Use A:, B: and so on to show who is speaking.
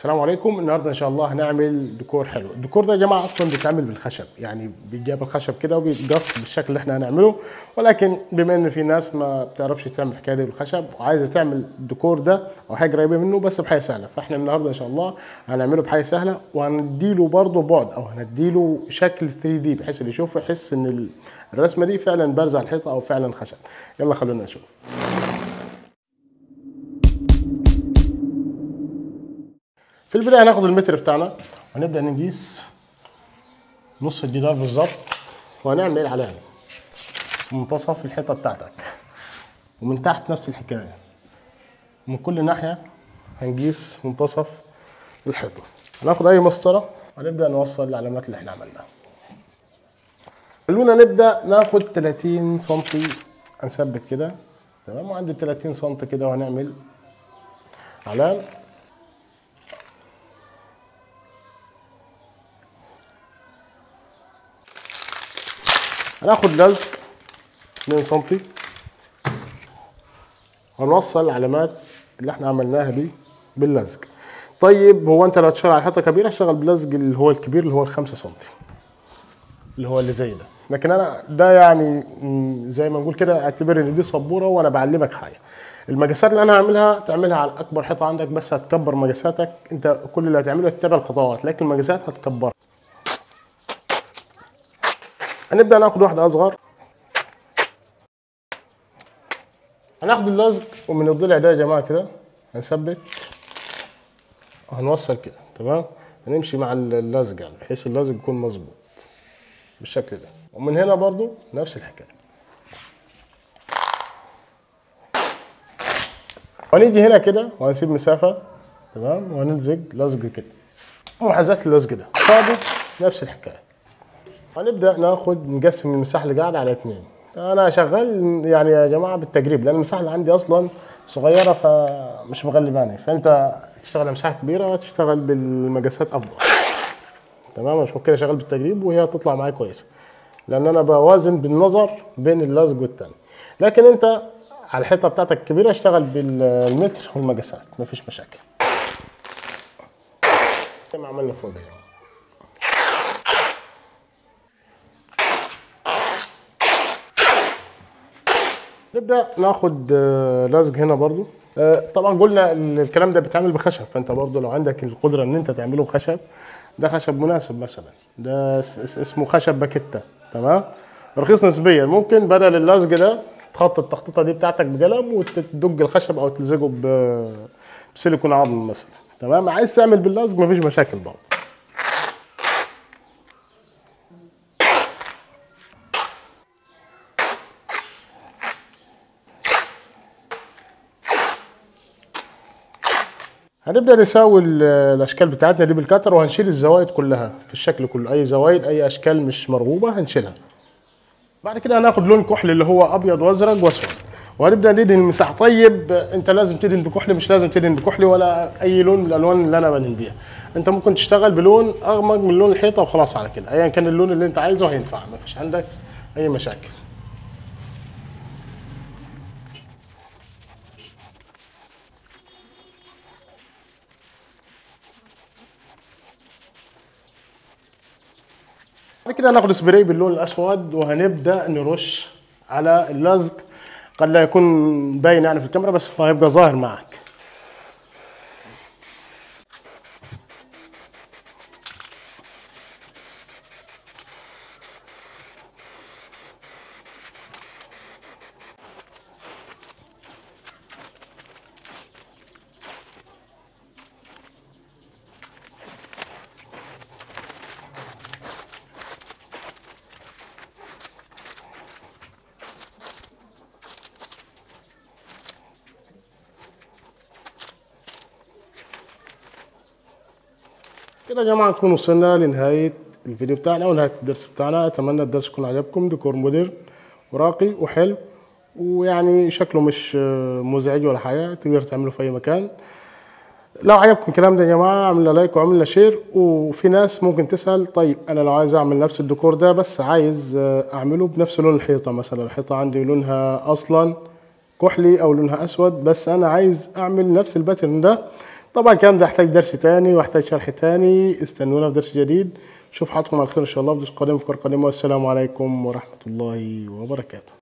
A: السلام عليكم النهارده ان شاء الله هنعمل ديكور حلو الديكور ده يا جماعه اصلا بيتعمل بالخشب يعني بيجاب الخشب كده وبيتقص بالشكل اللي احنا هنعمله ولكن بما ان في ناس ما بتعرفش تعمل الحكايه دي بالخشب وعايزه تعمل الديكور ده او حاجه قريبه منه بس بحاجه سهله فاحنا النهارده ان شاء الله هنعمله بحاجه سهله وهنديله برضه بعد او هنديله شكل 3 دي بحيث اللي يشوفه يحس ان ال- الرسمه دي فعلا بارزه على الحيطه او فعلا خشب يلا خلونا نشوف في البدايه هناخد المتر بتاعنا وهنبدا نقيس نص الجدار بالظبط وهنعمل علامه منتصف الحيطه بتاعتك ومن تحت نفس الحكايه من كل ناحيه هنقيس منتصف الحيطه هناخد اي مسطره وهنبدا نوصل العلامات اللي احنا عملناها خلونا نبدا ناخد 30 سم هنثبت كده تمام وعند 30 سم كده وهنعمل علامه هناخد لزق 2 سم هنوصل العلامات اللي احنا عملناها دي باللزق طيب هو انت لو هتشتغل على حيطه كبيره اشتغل باللزق اللي هو الكبير اللي هو ال 5 سم اللي هو اللي زي ده لكن انا ده يعني م، زي ما نقول كده اعتبر ان دي سبوره وانا بعلمك حاجه المقاسات اللي انا هعملها تعملها على اكبر حيطه عندك بس هتكبر مقاساتك انت كل اللي هتعمله تتبع الخطوات لكن المقاسات هتكبرها هنبدا ناخد واحده اصغر هناخد اللزق ومن الضلع ده يا جماعه كده هنثبت وهنوصل كده تمام هنمشي مع اللزق يعني بحيث اللزق يكون مظبوط بالشكل ده ومن هنا برضو نفس الحكايه وهنيجي هنا كده وهنسيب مسافه تمام وهنلزق لزق كده ومحاذاه اللزق ده برضو نفس الحكايه هنبدا ناخد نقسم المساحه اللي قاعده على اتنين انا شغال يعني يا جماعه بالتجريب لان المساحه اللي عندي اصلا صغيره فمش مغلباني فانت تشتغل على مساحه كبيره تشتغل بالمقاسات افضل تمام عشان كده شغال بالتجريب وهي تطلع معايا كويسه لان انا بوازن بالنظر بين اللزق والتاني لكن انت على الحيطه بتاعتك الكبيره اشتغل بالمتر والمقاسات مفيش مشاكل زي ما عملنا فوق ده نبدا ناخد آه، لزق هنا برضو آه، طبعا قلنا ال- الكلام ده بيتعمل بخشب فانت برضو لو عندك القدره ان انت تعمله بخشب ده خشب مناسب مثلا ده اس- اس- اسمه خشب باكيتا تمام رخيص نسبيا ممكن بدل اللزق ده تخط التخطيطه دي بتاعتك بقلم وتدق الخشب او تلزقه ب- بسيليكون عظم مثلا تمام عايز تعمل باللزق مفيش مشاكل برضه هنبدا نساوي ال- الاشكال بتاعتنا دي بالكتر وهنشيل الزوايد كلها في الشكل كله اي زوايد اي اشكال مش مرغوبه هنشيلها بعد كده هناخد لون كحل اللي هو ابيض وازرق واسود وهنبدا ندهن المساحه طيب انت لازم تدهن بكحل مش لازم تدهن بكحل ولا اي لون من الالوان اللي انا بدهن بيها انت ممكن تشتغل بلون اغمق من لون الحيطه وخلاص على كده ايا كان اللون اللي انت عايزه هينفع مفيش عندك اي مشاكل بعد كده هناخد سبراي باللون الاسود وهنبدا نرش على اللزق قد لا يكون باين يعني في الكاميرا بس هو هيبقى ظاهر معك كده يا جماعه نكون وصلنا لنهايه الفيديو بتاعنا ونهايه الدرس بتاعنا اتمنى الدرس يكون عجبكم ديكور مودرن وراقي وحلو ويعني شكله مش آه، مزعج ولا حاجه تقدر تعمله في اي مكان لو عجبكم الكلام ده يا جماعه عملنا لايك وعملنا شير وفي ناس ممكن تسال طيب انا لو عايز اعمل نفس الديكور ده بس عايز آه، اعمله بنفس لون الحيطه مثلا الحيطه عندي لونها اصلا كحلي او لونها اسود بس انا عايز اعمل نفس الباترن ده طبعا الكلام ده يحتاج درس تاني ويحتاج شرح تاني استنونا في درس جديد شوف حضراتكم على خير ان شاء الله في درس قادم افكار قادمه والسلام عليكم ورحمه الله وبركاته